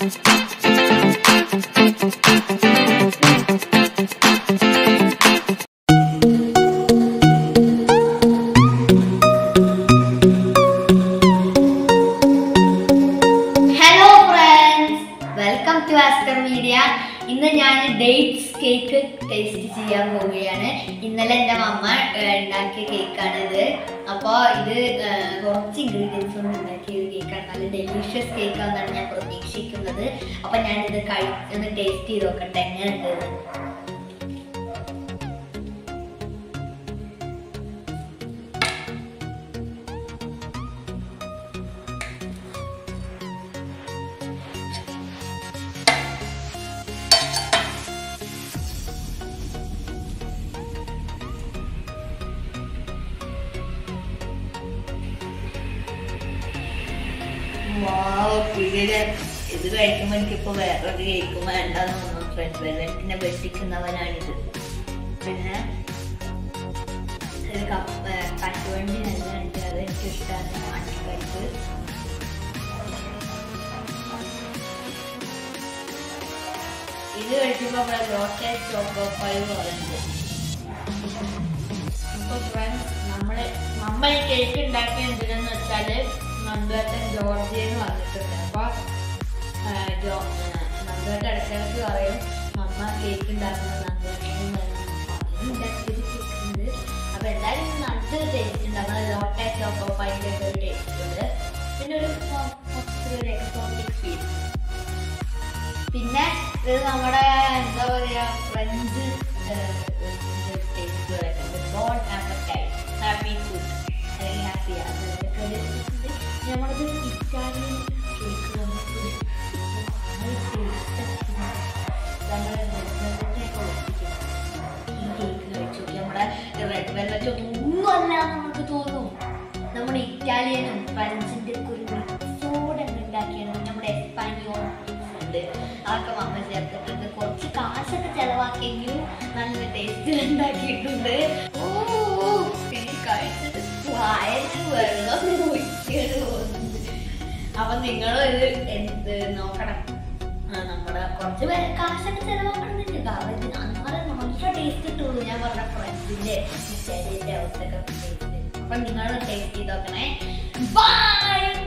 Hello friends welcome to Aster media ഇന്ന് ഞാൻ dates cake taste ചെയ്യാൻ പോവുകയാണ് ഇന്നലെ എൻ്റെ മമ്മ ഏർ, ഉണ്ടാക്കിയ കേക്കാണ് ഇത് അപ്പോൾ ഇത് ഏർ, കുറച്ച് ഇൻഗ്രീഡിയൻസ് കൊണ്ട് ഉണ്ടാക്കിയ ഒരു കേക്കാണ് നല്ല ഡെലിഷ്യസ് കേക്കാണെന്നാണ് ഞാൻ പ്രതീക്ഷിക്കുന്നത് അപ്പോൾ ഞാനിത് കഴി ഒന്ന് ടേസ്റ്റ് ചെയ്ത് നോക്കട്ടെ എങ്ങനെയുണ്ട് ഇത് വാവ്, കിടിലൻ. ഇത് കഴിക്കുമ്പോ എനിക്കിപ്പോ വേറൊരു കേക്കും വേണ്ടെന്ന് തോന്നുന്നു ഫ്രണ്ട് വെല്ലറ്റിനെ വെട്ടിക്കുന്നവനാണിത് പിന്നെ ഒരു കപ്പ് കശുവണ്ടി നല്ല ഉണ്ട് അത് എനിക്ക് ഇഷ്ടമാണ് മാറ്റിക്കഴിച്ച് ഇത് കഴിക്കുമ്പോ നമ്മുടെ ലോട്ടസ് ചോക്കോ ഫൈവ് പോലെ ഉണ്ട് അപ്പൊ ഫ്രണ്ട്സ് നമ്മള് നമ്മൾ ഈ കേക്ക് ഉണ്ടാക്കിയ എന്തിനെന്ന് വെച്ചാല് നന്ദുവേട്ടൻ ജോർജിയെന്ന് വന്നിട്ടുണ്ട് അപ്പൊ ആ, ജോ നന്ദുവേട്ടൻ ഇടയ്ക്കിടയ്ക്ക് പറയും മമ്മ കേക്ക് ഉണ്ടാക്കുന്നത് നന്ദുവേട്ടൻ ഉണ്ടാക്കിയൊരു കേക്ക് ഉണ്ട് അപ്പൊ എന്തായാലും നല്ലൊരു ടേസ്റ്റ് ഉണ്ട് നമ്മളെ ലോട്ടെ ചോക്കോ പൈൻ്റെ ഒക്കെ ഒരു ടേസ്റ്റ് ഉണ്ട് പിന്നെ ഒരു കൊ- കുറച്ചൊരു എക്സോട്ടിക് ഫീൽ പിന്നെ ഇത് നമ്മുടെ എന്താ പറയാ ഫ്രഞ്ച് ടേസ്റ്റ് വരുന്നുണ്ട് ബോൺ ആപ്പറ്റൈറ്റ് ഹാപ്പി ഫുഡ് അല്ലെങ്കിൽ ഹാപ്പി അതൊക്കെ ഒരു ഇത് നമ്മളത് ഇറ്റാലിയൻ കേക്ക് നമുക്ക് നമ്മുടെ റെഡ് വെൽവെറ്റ് ഒന്നും അല്ല നമുക്ക് തോന്നും നമ്മുടെ ഇറ്റാലിയനും ഫ്രഞ്ചിന്റെ ഒക്കെ ഒരു മിക്സോടെ ഉണ്ടാക്കിയാണ് നമ്മുടെ എസ്പാനിയോൾ ഉണ്ട് അതൊക്കെ മമ്മ ചേർത്തിട്ടുണ്ട് കുറച്ച് കാശൊക്കെ ചെലവാക്കിയെങ്കിലും നല്ല ടേസ്റ്റ് ഉണ്ടാക്കിയിട്ടുണ്ട് ഓ എനിക്ക് കഴിച്ചിട്ട് വായന വെള്ളം ഒഴിക്കണ തോന്നുന്നു അപ്പൊ നിങ്ങളും ഇത് എന്ത് നോക്കണം ആ, നമ്മുടെ കുറച്ച് പേര് കാശൊക്കെ ചെലവാക്കണമെന്നുണ്ട് കാരണം ഇത് അന്നാലെ നല്ല ടേസ്റ്റ് കിട്ടുള്ളൂ ഞാൻ പറഞ്ഞ ഫ്രണ്ട്സിന്റെ ശരീരത്തിന്റെ അവസ്ഥയൊക്കെ ടേസ്റ്റ് അപ്പൊ നിങ്ങൾ ടേസ്റ്റ് ചെയ്ത് നോക്കണേ ബൈ